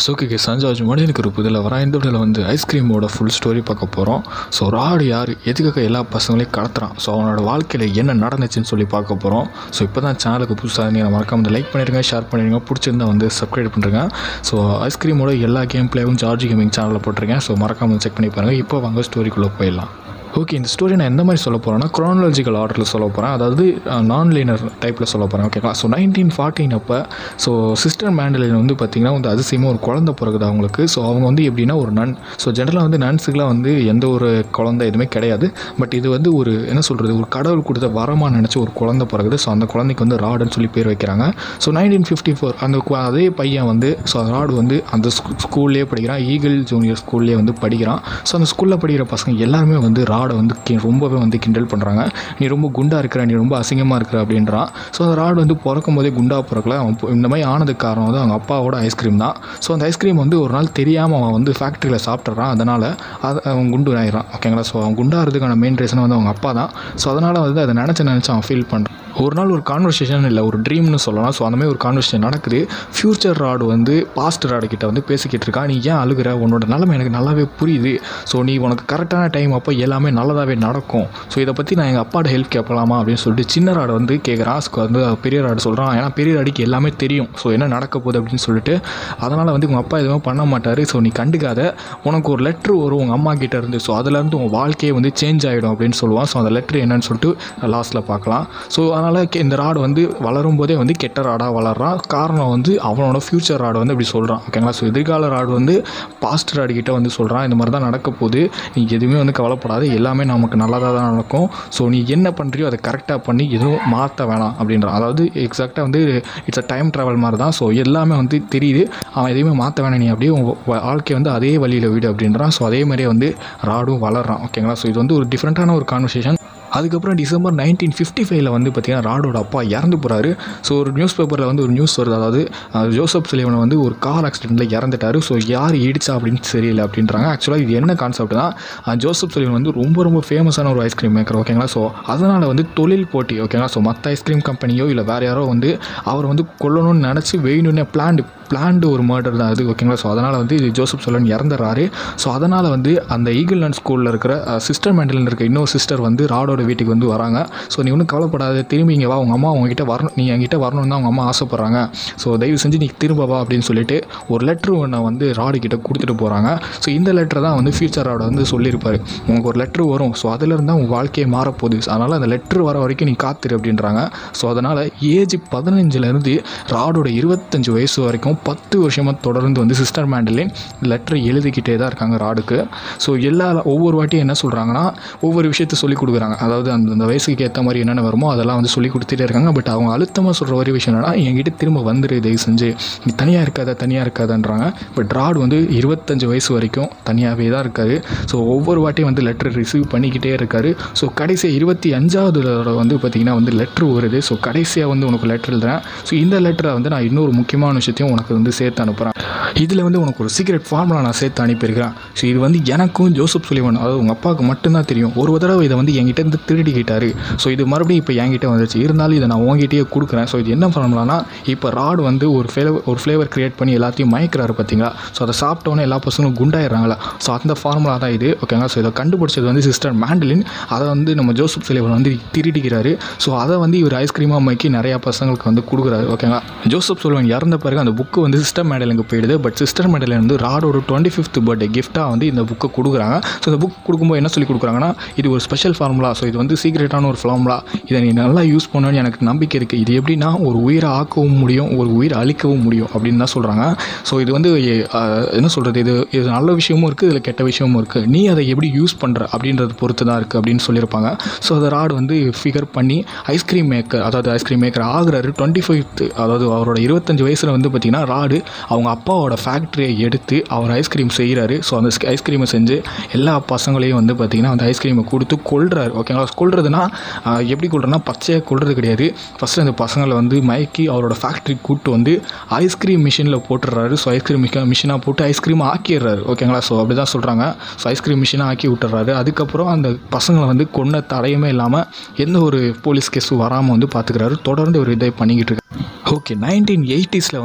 ஸோக்கு சஞ்சாஜ் மணி எனக்கு ஒரு புதில் வர இந்த வீடியோவில் வந்து ஐஸ்கிரீமோட ஃபுல் ஸ்டோரி பார்க்க போகிறோம் ஸோ ராடு யார் எதுக்காக எல்லா பசங்களையும் கடத்துறான் ஸோ அவனோட வாழ்க்கையில் என்ன நடந்துச்சுன்னு சொல்லி பார்க்க போகிறோம் ஸோ இப்போ தான் சேனலுக்கு புதுசாக நீங்கள் மறக்காம வந்து லைக் பண்ணிடுங்க ஷேர் பண்ணிடுங்க பிடிச்சிருந்தா வந்து சப்ஸ்கிரைப் பண்ணுறேங்க ஸோ ஐஸ்கிரீமோட எல்லா கேம் பிளேவும் ஜார்ஜி கேமிங் சேனலில் போட்டிருக்கேன் ஸோ மறக்காம செக் பண்ணி பாருங்கள் இப்போ வாங்க ஸ்டோரிக்குள்ளே போயிடலாம் ஓகே இந்த ஸ்டோரி நான் எந்த மாதிரி சொல்ல போகிறேன்னா க்ரானலாஜிக்கல் ஆர்டரில் சொல்ல போகிறேன் அதாவது நான் லீனர் டைப்பில் சொல்ல போகிறேன் ஓகேங்களா ஸோ நைன்டீன் ஃபார்ட்டின் அப்போ ஸோ சிஸ்டர் மேண்டலின் வந்து பார்த்திங்கன்னா வந்து அதிசயமாக ஒரு குழந்தை பிறகுது அவங்களுக்கு ஸோ அவங்க வந்து எப்படின்னா ஒரு நன் ஸோ ஜென்ரலாக வந்து நன்ஸுக்கெலாம் வந்து எந்த ஒரு குழந்தை எதுவுமே கிடையாது பட் இது வந்து ஒரு என்ன சொல்கிறது ஒரு கடவுள் கொடுத்த வரமாக நினச்சி ஒரு குழந்தை பிறகுது ஸோ அந்த குழந்தைக்கு வந்து ராடுன்னு சொல்லி பேர் வைக்கிறாங்க ஸோ நைன்டீன் ஃபிஃப்டி ஃபோர் அந்த கு- அதே பையன் வந்து ஸோ அந்த ராடு வந்து அந்த ஸ்கூல்லேயே படிக்கிறான் ஈகிள் ஜூனியர் ஸ்கூல்லேயே வந்து படிக்கிறான் ஸோ அந்த ஸ்கூலில் படிக்கிற பசங்க எல்லாருமே வந்து ராடை வந்து கி- ரொம்பவே வந்து கிண்டல் பண்ணுறாங்க நீ ரொம்ப குண்டா இருக்கிற நீ ரொம்ப அசிங்கமாக இருக்கிற அப்படின்றான் ஸோ அந்த ராடு வந்து பிறக்கும் போதே குண்டா பிறக்கல அவன் பொ- இந்த மாதிரி ஆனதுக்கு காரணம் வந்து அவங்க அப்பாவோட ஐஸ்கிரீம் தான் ஸோ அந்த ஐஸ்கிரீம் வந்து ஒரு நாள் தெரியாமல் அவன் வந்து ஃபேக்ட்ரியில் சாப்பிட்றான் அதனால் அது அவன் குண்டு ஆயிடுறான் ஓகேங்களா ஸோ அவன் குண்டாகிறதுக்கான மெயின் ரீசன் வந்து அவங்க அப்பா தான் ஸோ அதனால் வந்து அதை நினச்சி நினச்சி அவன் ஃபீல் பண்ணுறான் ஒரு நாள் ஒரு கான்வர்சேஷன் இல்லை ஒரு ட்ரீம்னு சொல்லலாம் ஸோ அந்த மாதிரி ஒரு கான்வர்சேஷன் நடக்குது ஃப்யூச்சர் ராடு வந்து பாஸ்ட் ராடு கிட்ட வந்து பேசிக்கிட்டு இருக்கான் நீ ஏன் அழுகிற உன்னோட நிலைமை எனக்கு நல்லாவே புரியுது ஸோ நீ உனக்கு கரெக்டான டைம் அப்போ எல்லாமே நல்லதாகவே நடக்கும் ஸோ இதை பற்றி நான் எங்கள் அப்பாட்ட ஹெல்ப் கேட்கலாமா அப்படின்னு சொல்லிட்டு சின்ன ராடு வந்து கேட்குறான் வந்து பெரிய ராடு சொல்கிறான் ஏன்னா பெரிய ராடிக்கு எல்லாமே தெரியும் ஸோ என்ன நடக்க போகுது அப்படின்னு சொல்லிட்டு அதனால் வந்து உங்கள் அப்பா எதுவும் பண்ண மாட்டார் ஸோ நீ கண்டுக்காத உனக்கு ஒரு லெட்ரு வரும் உங்கள் அம்மா கிட்ட இருந்து ஸோ அதுலேருந்து உன் வாழ்க்கையே வந்து சேஞ்ச் ஆகிடும் அப்படின்னு சொல்லுவான் ஸோ அந்த லெட்ரு என்னன்னு சொல்லிட்டு லாஸ்ட்டில் பார்க்கலாம் ஸோ அதனால் இந்த ராடு வந்து வளரும் போதே வந்து கெட்ட ராடாக வளர்றான் காரணம் வந்து அவனோட ஃப்யூச்சர் ராடு வந்து இப்படி சொல்கிறான் ஓகேங்களா ஸோ எதிர்கால ராடு வந்து பாஸ்ட் ராடு கிட்ட வந்து சொல்கிறான் இந்த மாதிரி தான் நடக்க போகுது நீ எதுவுமே வந்து கவலைப்படாத எல்லாமே நமக்கு நல்லதாக தான் நடக்கும் ஸோ நீ என்ன பண்ணுறியோ அதை கரெக்டாக பண்ணி எதுவும் மாற்ற வேணாம் அப்படின்றான் அதாவது எக்ஸாக்டாக வந்து இட்ஸ் அ டைம் ட்ராவல் மாதிரி தான் ஸோ எல்லாமே வந்து தெரியுது அவன் எதையுமே மாற்ற வேணாம் நீ அப்படியே உன் வ- வாழ்க்கையை வந்து அதே வழியில் விடு அப்படின்றான் ஸோ அதே மாதிரியே வந்து ராடும் வளர்றான் ஓகேங்களா ஸோ இது வந்து ஒரு டிஃப்ரெண்ட்டான ஒரு கான்வர்சேஷன் அதுக்கப்புறம் டிசம்பர் நைன்டீன் ஃபிஃப்டி ஃபைவ்ல வந்து பார்த்தீங்கன்னா ராடோட அப்பா இறந்து போகிறாரு ஸோ ஒரு நியூஸ் பேப்பரில் வந்து ஒரு நியூஸ் வருது அதாவது அஹ், ஜோசப் சிலிவனை வந்து ஒரு கார் ஆக்சிடெண்ட்டில் இறந்துட்டாரு ஸோ யார் இடிச்சா அப்படின்னு தெரியல அப்படின்றாங்க ஆக்சுவலாக இது என்ன கான்செப்ட்னா அஹ், ஜோசப் சிலிவன் வந்து ரொம்ப ரொம்ப ஃபேமஸான ஒரு ஐஸ்கிரீம் மேக்கர் ஓகேங்களா ஸோ அதனால் வந்து தொழில் போட்டி ஓகேங்களா ஸோ மற்ற ஐஸ்கிரீம் கம்பெனியோ இல்லை வேறு யாரோ வந்து அவர் வந்து கொல்லணும்னு நினச்சி வேணும்னே பிளான்டு பிளான்டு ஒரு மர்டர் தான் அது ஓகேங்களா ஸோ அதனால் வந்து ஜோசப் சொல்லன் இறந்துறாரு ஸோ அதனால் வந்து அந்த ஈகிள் அண்ட் ஸ்கூலில் இருக்கிற சிஸ்டர் மேண்டலில் இருக்க இன்னொரு சிஸ்டர் வந்து ராடோட வீட்டுக்கு வந்து வராங்க ஸோ நீ ஒன்றும் கவலைப்படாத திரும்பி இங்கே வா உங்கள் அம்மா உங்ககிட்ட வரணும் நீ என்கிட்ட வரணும்னு தான் அவங்க அம்மா ஆசைப்பட்றாங்க ஸோ தயவு செஞ்சு நீ திரும்ப வா அப்படின்னு சொல்லிட்டு ஒரு லெட்ரு ஒன்று வந்து ராடு கிட்ட கொடுத்துட்டு போகிறாங்க ஸோ இந்த லெட்டர் தான் வந்து ஃபியூச்சர் ராட வந்து சொல்லியிருப்பாரு உங்களுக்கு ஒரு லெட்ரு வரும் ஸோ அதிலிருந்து தான் உங்கள் வாழ்க்கையே மாறப்போகுது அதனால் அந்த லெட்ரு வர வரைக்கும் நீ காத்திரு அப்படின்றாங்க ஸோ அதனால் ஏஜ் பதினஞ்சுலேருந்து ராடோட இருபத்தஞ்சு வயசு வரைக்கும் பத்து வருஷமாக தொடர்ந்து வந்து சிஸ்டர் மேண்டலின் லெட்டர் எழுதிக்கிட்டே தான் இருக்காங்க ராடுக்கு ஸோ எல்லா ஒவ்வொரு வாட்டியும் என்ன சொல்கிறாங்கன்னா ஒவ்வொரு விஷயத்த சொல்லி கொடுக்குறாங்க அதாவது அந்த அந்த வயசுக்கு ஏற்ற மாதிரி என்னென்ன வருமோ அதெல்லாம் வந்து சொல்லி கொடுத்துட்டே இருக்காங்க பட் அவங்க அழுத்தமாக சொல்கிற ஒரு விஷயம் என்னன்னா என்கிட்ட திரும்ப வந்துரு தயவு செஞ்சு நீ தனியாக இருக்காத தனியாக இருக்காதன்றாங்க பட் ராடு வந்து இருபத்தஞ்சு வயசு வரைக்கும் தனியாகவே தான் இருக்காரு ஸோ ஒவ்வொரு வாட்டியும் வந்து லெட்டர் ரிசீவ் பண்ணிக்கிட்டே இருக்காரு ஸோ கடைசி இருபத்தி அஞ்சாவது தடவை வந்து பார்த்திங்கன்னா வந்து லெட்ரு வருது ஸோ கடைசியாக வந்து உனக்கு லெட்டர் எழுதுறேன் ஸோ இந்த லெட்டரை வந்து நான் இன்னொரு முக்கியமான விஷயத்தையும் உனக்கு வந்து சேர்த்து அனுப்புகிறேன் இதில் வந்து உனக்கு ஒரு சீக்ரெட் ஃபார்முலா நான் சேர்த்து அனுப்பியிருக்கிறேன் ஸோ இது வந்து எனக்கும் ஜோசப் சுலிவன் அதாவது உங்கள் அப்பாவுக்கு மட்டும்தான் தெரியும் ஒரு தடவை இதை வந்து என்கிட்ட இருந்து திருடிக்கிட்டாரு ஸோ இது மறுபடியும் இப்போ என்கிட்ட வந்துச்சு இருந்தாலும் இதை நான் உங்ககிட்டயே கொடுக்குறேன் ஸோ இது என்ன ஃபார்முலானா இப்போ ராடு வந்து ஒரு ஃப்ளேவர் ஒரு ஃப்ளேவர் கிரியேட் பண்ணி எல்லாத்தையும் மயக்கிறாரு பார்த்தீங்களா ஸோ அதை சாப்பிட்டோன்னே எல்லா பசங்களும் குண்டாயிடுறாங்களா ஸோ அந்த ஃபார்முலா தான் இது ஓகேங்களா ஸோ இதை கண்டுபிடிச்சது வந்து சிஸ்டர் மேண்டலின் அதை வந்து நம்ம ஜோசப் சிலிவன் வந்து திருடிக்கிறாரு ஸோ அதை வந்து இவர் ஐஸ்கிரீமாக மக்கி நிறையா பசங்களுக்கு வந்து கொடுக்குறாரு ஓகேங்களா ஜோசப் சொல்வன் இறந்த பிறகு அந்த புக்கு வந்து சிஸ்டர் மேடலுக்கு போயிடுது பட் சிஸ்டர் மேடலின் வந்து ராடோட டுவெண்ட்டி ஃபிஃப்த் பர்த்டே கிஃப்ட்டாக வந்து இந்த புக்கை கொடுக்குறாங்க ஸோ இந்த புக் கொடுக்கும்போது என்ன சொல்லி கொடுக்குறாங்கன்னா இது ஒரு ஸ்பெஷல் ஃபார்முலா ஸோ இது வந்து சீக்ரெட்டான ஒரு ஃபார்முலா இதை நீ நல்லா யூஸ் பண்ணணும்னு எனக்கு நம்பிக்கை இருக்குது இது எப்படின்னா ஒரு உயிரை ஆக்கவும் முடியும் ஒரு உயிரை அழிக்கவும் முடியும் அப்படின்னு தான் சொல்கிறாங்க ஸோ இது வந்து அஹ், என்ன சொல்கிறது இது இது நல்ல விஷயமும் இருக்குது இதில் கெட்ட விஷயமும் இருக்குது நீ அதை எப்படி யூஸ் பண்ணுற அப்படின்றது பொறுத்து தான் இருக்குது அப்படின்னு சொல்லியிருப்பாங்க ஸோ அதை ராடு வந்து ஃபிகர் பண்ணி ஐஸ்கிரீம் மேக்கர் அதாவது ஐஸ்கிரீம் மேக்கர் ஆகுறாரு டுவெண்ட்டி ஃபிஃப்த் அதாவது அவரோட இருபத்தஞ்சு வயசில் வந்து பார்த்திங்கன்னா ராடு அவங்க அப்பாவோட ஃபேக்ட்ரியை எடுத்து அவர் ஐஸ்கிரீம் செய்கிறாரு ஸோ அந்த ஐஸ்கிரீமை செஞ்சு எல்லா பசங்களையும் வந்து பார்த்திங்கன்னா அந்த ஐஸ்கிரீமை கொடுத்து கொள்றாரு ஓகேங்களா கொள்றதுனா ஆஹ், எப்படி கொள்றதுனா பச்சையாக கொள்றது கிடையாது ஃபஸ்ட்டு அந்த பசங்களை வந்து மயக்கி அவரோட ஃபேக்ட்ரி கூட்டு வந்து ஐஸ்கிரீம் மிஷினில் போட்டுடுறாரு ஸோ ஐஸ்கிரீம் மிஷின் மிஷினாக போட்டு ஐஸ்கிரீம் ஆக்கிடுறாரு ஓகேங்களா ஸோ அப்படி தான் சொல்கிறாங்க ஸோ ஐஸ்கிரீம் மிஷினாக ஆக்கி விட்டுறாரு அதுக்கப்புறம் அந்த பசங்களை வந்து கொன்ன தடையுமே இல்லாமல் எந்த ஒரு போலீஸ் கேஸும் வராமல் வந்து பார்த்துக்கிறாரு தொடர்ந்து ஒரு இதை பண்ணிக்கிட்டு இருக்காரு ஓகே நைன்டீன் எயிட்டிஸில் வந்து இப்போ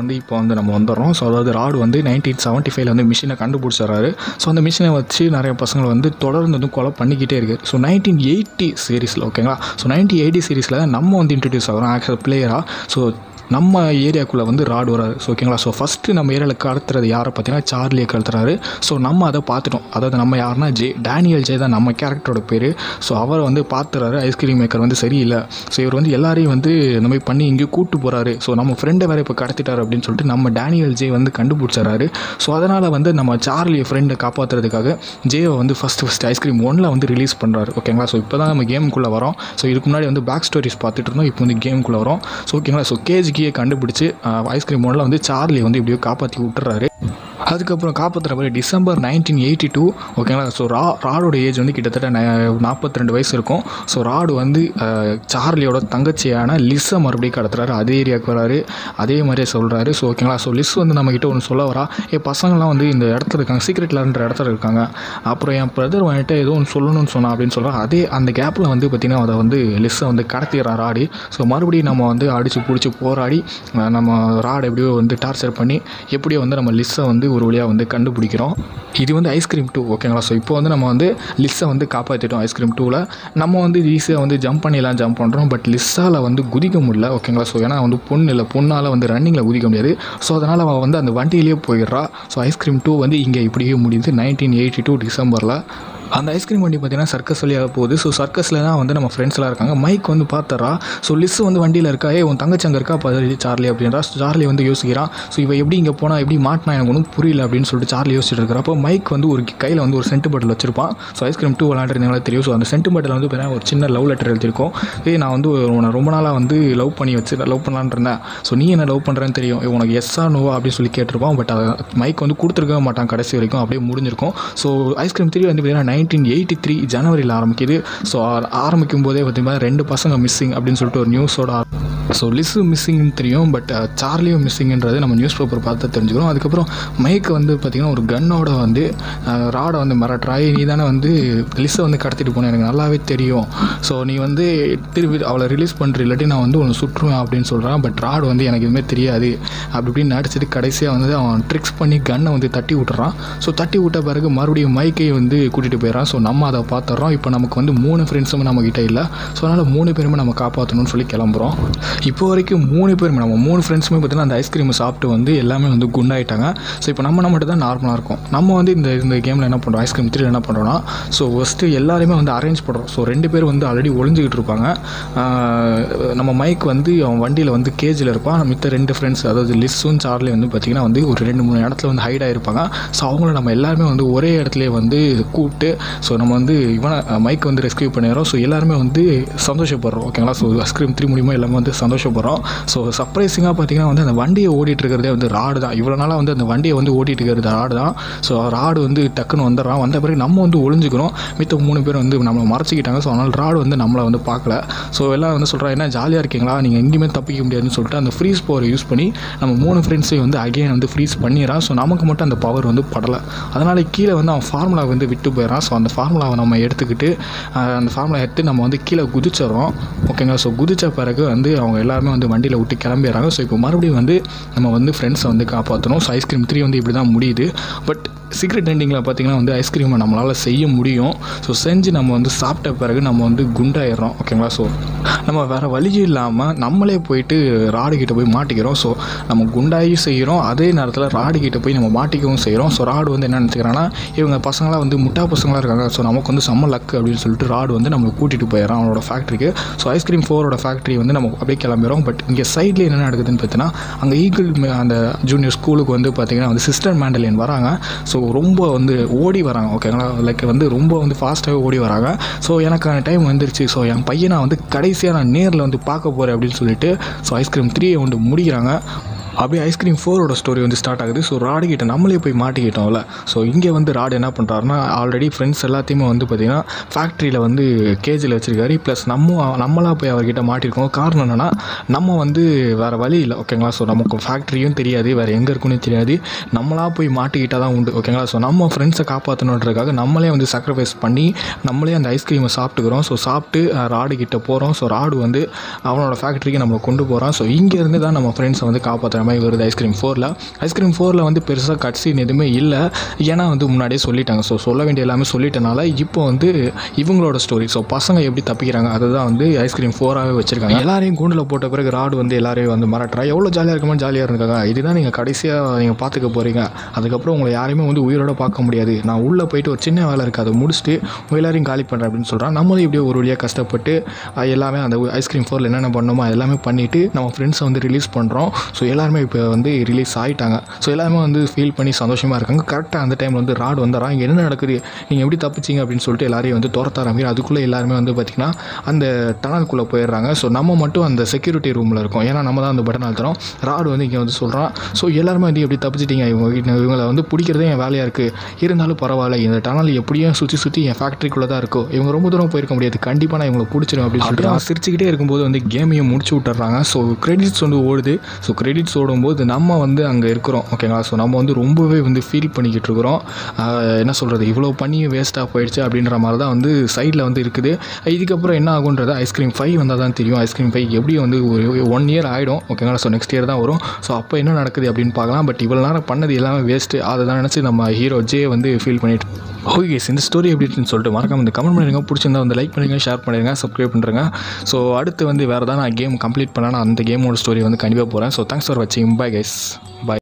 வந்து நம்ம வந்துடுறோம் ஸோ அதாவது ராடு வந்து நைன்டீன் செவன்ட்டி ஃபைவ்ல வந்து மிஷினை கண்டுபிடிச்சிடறாரு ஸோ அந்த மிஷினை வச்சு நிறைய பசங்களை வந்து தொடர்ந்து வந்து கொலை பண்ணிக்கிட்டே இருக்குது ஸோ நைன்டீன் எயிட்டி சீரீஸில் ஓகேங்களா ஸோ நைன்டீன் எயிட்டி சீரீஸில் நம்ம வந்து இன்ட்ரடியூஸ் ஆகிறோம் ஆக்சுவல் பிளேயராக ஸோ நம்ம ஏரியாக்குள்ளே வந்து ராடு வராரு ஸோ ஓகேங்களா ஸோ ஃபஸ்ட்டு நம்ம ஏரியாவில் கடத்துறது யாரை பார்த்தீங்கன்னா சார்லியை கடத்துறாரு ஸோ நம்ம அதை பார்த்துட்டோம் அதாவது நம்ம யாருன்னா ஜே டேனியல் ஜே தான் நம்ம கேரக்டரோட பேர் ஸோ அவரை வந்து பார்த்துறாரு ஐஸ்கிரீம் மேக்கர் வந்து சரியில்லை ஸோ இவர் வந்து எல்லாரையும் வந்து இந்த மாதிரி பண்ணி இங்கேயும் கூட்டு போகிறாரு ஸோ நம்ம ஃப்ரெண்டை வேறு இப்போ கடத்திட்டாரு அப்படின்னு சொல்லிட்டு நம்ம டேனியல் ஜே வந்து கண்டுபிடிச்சாரு ஸோ அதனால் வந்து நம்ம சார்லி ஃப்ரெண்டை காப்பாற்றுறதுக்காக ஜேவை வந்து ஃபஸ்ட்டு ஃபஸ்ட்டு ஐஸ்கிரீம் ஒன்னில் வந்து ரிலீஸ் பண்ணுறாரு ஓகேங்களா ஸோ இப்போ தான் நம்ம கேமுக்குள்ளே வரோம் ஸோ இதுக்கு முன்னாடி வந்து பேக் ஸ்டோரிஸ் பார்த்துட்டு இருந்தோம் இப்போ வந்து கேமுக்குள்ளே வரோம் ஸோ ஓகேங்களா ஸோ கேஜிக்கியை கண்டுபிடிச்சி ஐஸ்கிரீம் ஒன்னில் வந்து சார்லி வந்து இப்படியோ காப்பாற்றி விட்டுறாரு அதுக்கப்புறம் காப்பாற்றுற மாதிரி டிசம்பர் நைன்டீன் எயிட்டி டூ ஓகேங்களா ஸோ ரா ராடோட ஏஜ் வந்து கிட்டத்தட்ட நாற்பத்தி ரெண்டு வயசு இருக்கும் ஸோ ராடு வந்து அஹ், சார்லியோட தங்கச்சியான லிஸ்ஸை மறுபடியும் கடத்துறாரு அதே ஏரியாவுக்கு வராரு அதே மாதிரியே சொல்கிறாரு ஸோ ஓகேங்களா ஸோ லிஸ் வந்து நம்மக்கிட்ட ஒன்று சொல்ல வரா என் பசங்கள்லாம் வந்து இந்த இடத்துல இருக்காங்க சீக்ரெட் லேர்ன்ற இடத்துல இருக்காங்க அப்புறம் என் பிரதர் வந்துட்டு ஏதோ ஒன்று சொல்லணும்னு சொன்னான் அப்படின்னு சொல்கிறான் அதே அந்த கேப்பில் வந்து பார்த்திங்கன்னா அதை வந்து லிஸ்ஸை வந்து கடத்திடுறான் ராடி ஸோ மறுபடியும் நம்ம வந்து அடித்து பிடிச்சி போராடி அஹ், நம்ம ராடை எப்படியோ வந்து டார்ச்சர் பண்ணி எப்படியோ வந்து நம்ம லிஸ்ஸை வந்து ஒரு வழியாக வந்து கண்டுபிடிக்கிறோம் இது வந்து ஐஸ்கிரீம் டூ ஓகேங்களா ஸோ இப்போ வந்து நம்ம வந்து லிஸ்ஸை வந்து காப்பாற்றிட்டோம் ஐஸ்கிரீம் டூவில் நம்ம வந்து ஈஸியாக வந்து ஜம்ப் பண்ணிலாம் ஜம்ப் பண்ணுறோம் பட் லிஸ்ஸால் வந்து குதிக்க முடியல ஓகேங்களா ஸோ ஏன்னா வந்து பொண்ணு இல்லை பொண்ணால் வந்து ரன்னிங்கில் குதிக்க முடியாது ஸோ அதனால் அவள் வந்து அந்த வண்டியிலேயே போயிடுறா ஸோ ஐஸ்கிரீம் டூ வந்து இங்கே இப்படியே முடியுது நைன்டீன் எயிட்டி டூ டிசம்பரில் அந்த ஐஸ்கிரீம் வண்டி பார்த்தீங்கன்னா சர்க்கஸ் வழியாக போகுது ஸோ சர்க்கஸில் தான் வந்து நம்ம ஃப்ரெண்ட்ஸ்லாம் இருக்காங்க மைக் வந்து பார்த்தறா ஸோ லிஸ் வந்து வண்டியில் இருக்கா ஏ உன் தங்கச்சி அங்கே இருக்கா பதறி சார்லி அப்படின்றா So, சார்லி வந்து யோசிக்கிறான் ஸோ இவ எப்படி இங்கே போனால் எப்படி மாட்டினா எனக்கு ஒன்றும் புரியல அப்படின்னு சொல்லிட்டு சார்லி யோசிச்சுட்டு இருக்கிறப்போ மைக் வந்து ஒரு கையில் வந்து ஒரு சென்ட் பாட்டில் வச்சிருப்பான் ஸோ ஐஸ்கிரீம் டூ விளாண்டுருந்தீங்களா தெரியும் ஸோ அந்த சென்ட் பாட்டில் வந்து பார்த்தீங்கன்னா ஒரு சின்ன லவ் லெட்டர் எழுதியிருக்கோம் ஏய் நான் வந்து உன்னை ரொம்ப நாளாக வந்து லவ் பண்ணி வச்சு லவ் பண்ணலான்னு இருந்தேன் ஸோ நீ என்ன லவ் பண்ணுறேன்னு தெரியும் ஏய், உனக்கு எஸ்ஸா நோவா அப்படின்னு சொல்லி கேட்டிருப்பான் பட் அதை மைக் வந்து கொடுத்துருக்கவே மாட்டான் கடைசி வரைக்கும் அப்படியே முடிஞ்சிருக்கும் ஸோ ஐஸ்கிரீம் த்ரீ வந்து பார்த்தீங்கன்னா நைன்டீன் எயிட்டி த்ரீ ஜனவரியில் ஆரம்பிக்குது ஸோ ஆரம்பிக்கும் போதே பார்த்தீங்கன்னா ரெண்டு பசங்க மிஸ்ஸிங் அப்படின்னு சொல்லிட்டு ஒரு நியூஸோட ஸோ லிஸ்ஸு மிஸ்ஸிங்னு தெரியும் பட் சார்லியும் மிஸ்ஸிங்ன்றது நம்ம நியூஸ் பேப்பர் பார்த்து தெரிஞ்சுக்கிறோம் அதுக்கப்புறம் மைக் வந்து பார்த்திங்கன்னா ஒரு கன்னோட வந்து ராடை வந்து மிரட்டுறாய் நீ தானே வந்து லிஸ்ஸை வந்து கடத்திட்டு போன எனக்கு நல்லாவே தெரியும் ஸோ நீ வந்து திருப்பி அவளை ரிலீஸ் பண்ணுற இல்லாட்டி நான் வந்து உன்னை சுற்றுவேன் அப்படின்னு சொல்கிறான் பட் ராடு வந்து எனக்கு எதுவுமே தெரியாது அப்படி இப்படின்னு நடிச்சிட்டு கடைசியாக வந்து அவன் ட்ரிக்ஸ் பண்ணி கன்னை வந்து தட்டி விட்டுறான் ஸோ தட்டி விட்ட பிறகு மறுபடியும் மைக்கை வந்து கூட்டிகிட்டு போயிடறான் ஸோ நம்ம அதை பார்த்துட்றோம் இப்போ நமக்கு வந்து மூணு ஃப்ரெண்ட்ஸும் நம்மக்கிட்ட இல்லை ஸோ அதனால் மூணு பேருமே நம்ம காப்பாற்றணும்னு சொல்லி கிளம்புறோம் இப்போ வரைக்கும் மூணு பேருமே நம்ம மூணு ஃப்ரெண்ட்ஸுமே பார்த்தீங்கன்னா அந்த ஐஸ்கிரீமை சாப்பிட்டு வந்து எல்லாமே வந்து குண்டாயிட்டாங்க ஸோ இப்போ நம்ம மட்டும் தான் நார்மலாக இருக்கும் நம்ம வந்து இந்த இந்த கேமில் என்ன பண்ணுறோம் ஐஸ்கிரீம் த்ரீ என்ன பண்ணுறோம்னா ஸோ ஃபஸ்ட்டு எல்லாருமே வந்து அரேஞ்ச் பண்ணுறோம் ஸோ ரெண்டு பேர் வந்து ஆல்ரெடி ஒளிஞ்சிக்கிட்டு இருப்பாங்க ஆஹ் நம்ம மைக் வந்து அவன் வண்டியில் வந்து கேஜில் இருப்பான் மித்த ரெண்டு ஃப்ரெண்ட்ஸ் அதாவது லிஸ்ஸும் சார்லி வந்து பார்த்திங்கன்னா வந்து ஒரு ரெண்டு மூணு இடத்துல வந்து ஹைட் ஆகிருப்பாங்க ஸோ அவங்கள நம்ம எல்லாருமே வந்து ஒரே இடத்துலயே வந்து கூப்பிட்டு ஸோ நம்ம வந்து இவனை மைக் வந்து ரெஸ்கியூ பண்ணிடுறோம் ஸோ எல்லாருமே வந்து சந்தோஷப்படுறோம் ஓகேங்களா ஸோ ஐஸ்கிரீம் த்ரீ மூலியமா எல்லாமே வந்து சந்தோஷப்படுறோம் ஸோ சர்ப்ரைசிங்காக பார்த்தீங்கன்னா வந்து அந்த வண்டியை ஓடிட்டு இருக்கிறதே வந்து ராடு தான் இவ்வளோ நாளாக வந்து அந்த வண்டியை வந்து ஓட்டிட்டு இருக்கிறது ராடு தான் ஸோ ராடு வந்து டக்குன்னு வந்துடுறான் வந்த பிறகு நம்ம வந்து ஒளிஞ்சுக்கிறோம் மித்த மூணு பேர் வந்து நம்மளை மறைச்சிக்கிட்டாங்க ஸோ அதனால் ராடு வந்து நம்மளை வந்து பார்க்கல ஸோ எல்லாம் வந்து சொல்கிறா என்ன ஜாலியாக இருக்கீங்களா நீங்கள் எங்கேயுமே தப்பிக்க முடியாதுன்னு சொல்லிட்டு அந்த ஃப்ரீஸ் பவரை யூஸ் பண்ணி நம்ம மூணு ஃப்ரெண்ட்ஸையும் வந்து அகைன் வந்து ஃப்ரீஸ் பண்ணிடுறான் ஸோ நமக்கு மட்டும் அந்த பவர் வந்து படலை அதனால் கீழே வந்து அவன் ஃபார்முலா வந்து விட்டு போயிடறான் ஸோ அந்த ஃபார்முலாவை நம்ம எடுத்துக்கிட்டு ஆஹ், அந்த ஃபார்முலா எடுத்து நம்ம வந்து கீழே குதிச்சிடுறோம் ஓகேங்களா ஸோ குதிச்ச பிறகு வந்து அவங்க எல்லாருமே வந்து வண்டியில் விட்டு கிளம்பிடுறாங்க ஸோ இப்போ மறுபடியும் வந்து நம்ம வந்து ஃப்ரெண்ட்ஸை வந்து காப்பாற்றணும் ஸோ ஐஸ்கிரீம் த்ரீ வந்து இப்படி தான் முடியுது பட் சீக்ரெட் எண்டிங்கில் பார்த்தீங்கன்னா வந்து ஐஸ்கிரீமை நம்மளால் செய்ய முடியும் ஸோ செஞ்சு நம்ம வந்து சாப்பிட்ட பிறகு நம்ம வந்து குண்டாயிடுறோம் ஓகேங்களா ஸோ நம்ம வேறு வழி இல்லாமல் நம்மளே போயிட்டு ராடு கிட்ட போய் மாட்டிக்கிறோம் ஸோ நம்ம குண்டாகி செய்கிறோம் அதே நேரத்தில் ராடு கிட்ட போய் நம்ம மாட்டிக்கவும் செய்கிறோம் ஸோ ராடு வந்து என்ன நினச்சிக்கிறான்னா இவங்க பசங்களாம் வந்து முட்டா பசங்களாக இருக்காங்க ஸோ நமக்கு வந்து செம்ம லக்கு அப்படின்னு சொல்லிட்டு ராடு வந்து நம்மளை கூட்டிகிட்டு போயிடறான் அவனோட ஃபேக்ட்ரிக்கு ஸோ ஐஸ்கிரீம் ஃபோரோட ஃபேக்ட்ரி வந்து நம்ம அப்படியே கிளம்பிடுறோம் பட் இங்கே சைடில் என்ன நடக்குதுன்னு பார்த்தீங்கன்னா அங்கே ஈகிள் அந்த ஜூனியர் ஸ்கூலுக்கு வந்து பார்த்தீங்கன்னா வந்து சிஸ்டர் மேண்டலியன் வராங்க ஸோ ரொம்ப வந்து ஓடி வராங்க ஓகேங்களா லைக் வந்து ரொம்ப வந்து ஃபாஸ்ட்டாகவே ஓடி வராங்க ஸோ எனக்கான டைம் வந்துருச்சு ஸோ என் பையனை வந்து கடைசியாக நான் நேரில் வந்து பார்க்க போகிறேன் அப்படின்னு சொல்லிட்டு ஸோ ஐஸ்கிரீம் த்ரீயை வந்து முடிக்கிறாங்க அப்படியே ஐஸ்கிரீம் ஃபோரோட ஸ்டோரி வந்து ஸ்டார்ட் ஆகுது ஸோ ராடு கிட்ட நம்மளே போய் மாட்டிக்கிட்டோம்ல ஸோ இங்கே வந்து ராடு என்ன பண்ணுறாருன்னா ஆல்ரெடி ஃப்ரெண்ட்ஸ் எல்லாத்தையுமே வந்து பார்த்திங்கன்னா ஃபேக்ட்ரியில் வந்து கேஜில் வச்சுருக்காரு ப்ளஸ் நம்ம நம்மளாக போய் அவர்கிட்ட மாட்டிருக்கோம் காரணம் என்னென்னா நம்ம வந்து வேறு வழி இல்லை ஓகேங்களா ஸோ நமக்கு ஃபேக்ட்ரியும் தெரியாது வேறு எங்கே இருக்குன்னு தெரியாது நம்மளாக போய் மாட்டிக்கிட்டால் தான் உண்டு ஓகேங்களா ஸோ நம்ம ஃப்ரெண்ட்ஸை காப்பாற்றணுன்றதுக்காக நம்மளே வந்து சாக்ரிஃபைஸ் பண்ணி நம்மளே அந்த ஐஸ்கிரீமை சாப்பிட்டுக்கிறோம் ஸோ சாப்பிட்டு அஹ், ராடு கிட்ட போகிறோம் ஸோ ராடு வந்து அவனோட ஃபேக்ட்ரிக்கு நம்மளை கொண்டு போகிறான் ஸோ இங்கேருந்து தான் நம்ம ஃப்ரெண்ட்ஸை வந்து காப்பாற்றுற மாதிரி வருது ஐஸ்கிரீம் ஃபோரில் ஐஸ்கிரீம் ஃபோரில் வந்து பெருசாக கட் சீன் எதுவுமே இல்லை ஏன்னா வந்து முன்னாடியே சொல்லிட்டாங்க ஸோ சொல்ல வேண்டிய எல்லாமே சொல்லிட்டனால இப்போ வந்து இவங்களோட ஸ்டோரி ஸோ பசங்க எப்படி தப்பிக்கிறாங்க அதுதான் வந்து ஐஸ்கிரீம் ஃபோராகவே வச்சிருக்காங்க எல்லாரையும் கூண்டில் போட்ட பிறகு ராடு வந்து எல்லாரையும் வந்து மிரட்டுறா எவ்வளோ ஜாலியாக இருக்குமோ ஜாலியாக இருக்காங்க இதுதான் நீங்கள் கடைசியாக நீங்கள் பார்த்துக்க போகிறீங்க அதுக்கப்புறம் உங்களை யாரையுமே வந்து உயிரோட பார்க்க முடியாது நான் உள்ளே போயிட்டு ஒரு சின்ன வேலை இருக்குது அதை முடிச்சுட்டு உங்க எல்லாரையும் காலி பண்ணுறேன் அப்படின்னு சொல்கிறான் நம்மளும் இப்படியே ஒரு வழியாக கஷ்டப்பட்டு அஹ், எல்லாமே அந்த ஐஸ்கிரீம் ஃபோரில் என்னென்ன பண்ணணுமோ அது எல்லாமே பண்ணிவிட்டு நம்ம ஃப்ரெண்ட்ஸை வந்து ரிலீஸ் பண்ணுறோம் ஸோ எல்லாருமே இப்போ வந்து ரிலீஸ் ஆகிட்டாங்க ஸோ எல்லாருமே வந்து ஃபீல் பண்ணி சந்தோஷமாக இருக்காங்க கரெக்டாக அந்த டைமில் வந்து ராடு வந்துடுறான் இங்கே என்ன நடக்குது நீங்கள் எப்படி தப்பிச்சிங்க அப்படின்னு சொல்லிட்டு எல்லாரையும் வந்து துரத்த ஆரம்பிக்கிற அதுக்குள்ளே எல்லாருமே வந்து பார்த்திங்கன்னா அந்த டனலுக்குள்ளே போயிடுறாங்க ஸோ நம்ம மட்டும் அந்த செக்யூரிட்டி ரூமில் இருக்கோம் ஏன்னா நம்ம தான் அந்த பட்டன் அழுத்துறோம் ராடு வந்து இங்கே வந்து சொல்கிறான் ஸோ எல்லாருமே வந்து எப்படி தப்பிச்சிட்டீங்க இவங்க வீட்டு- இவங்களை வந்து பிடிக்கிறதே என் வேலையாக இருக்குது இருந்தாலும் பரவாயில்ல இந்த டனல் எப்படியும் சுற்றி சுற்றி என் ஃபேக்ட்ரிக்குள்ளே தான் இருக்கும் இவங்க ரொம்ப தூரம் போயிருக்க முடியாது கண்டிப்பாக நான் இவங்களை பிடிச்சிடும் அப்படின்னு சொல்லிட்டு அவன் சிரிச்சுக்கிட்டே இருக்கும்போது வந்து கேமையும் முடிச்சு விட்டுறாங்க ஸோ கிரெடிட்ஸ் வந்து ஓடுது ஸோ கிரெடிட்ஸ் ஓடும்போது நம்ம வந்து அங்கே இருக்கிறோம் ஓகேங்களா ஸோ நம்ம வந்து ரொம்பவே வந்து ஃபீல் பண்ணிக்கிட்டு இருக்கிறோம் ஆஹ் என்ன சொல்கிறது இவ்வளோ பண்ணி வேஸ்ட்டாக போயிடுச்சு அப்படின்ற மாதிரி தான் வந்து சைடில் வந்து இருக்குது இதுக்கப்புறம் என்ன ஆகுன்றது ஐஸ்கிரீம் ஃபைவ் வந்தால் தான் தெரியும் ஐஸ்கிரீம் ஃபைவ் எப்படியும் வந்து ஒரு ஒன் இயர் ஆகிடும் ஓகேங்களா ஸோ நெக்ஸ்ட் இயர் தான் வரும் ஸோ அப்போ என்ன நடக்குது அப்படின்னு பார்க்கலாம் பட் இவ்வளோ நேரம் பண்ணது எல்லாமே வேஸ்ட்டு அதை தான் நினச்சி நம்ம ஹீரோ ஜே வந்து ஃபீல் பண்ணிட்டு ஓகே கேஸ் இந்த ஸ்டோரி எப்படி இருக்குன்னு சொல்லிட்டு மறக்காம இந்த கமெண்ட் பண்ணிடுங்க பிடிச்சிருந்தா வந்து லைக் பண்ணுங்க ஷேர் பண்ணிடுங்க சப்ஸ்கிரைப் பண்ணுறேங்க ஸோ அடுத்து வந்து வேறு தான் நான் கேம் கம்ப்ளீட் பண்ணால் நான் அந்த கேமோட ஸ்டோரி வந்து கண்டிப்பாக போகிறேன் ஸோ தேங்க்ஸ் ஃபார் வாட்சிங் பை கைஸ் பை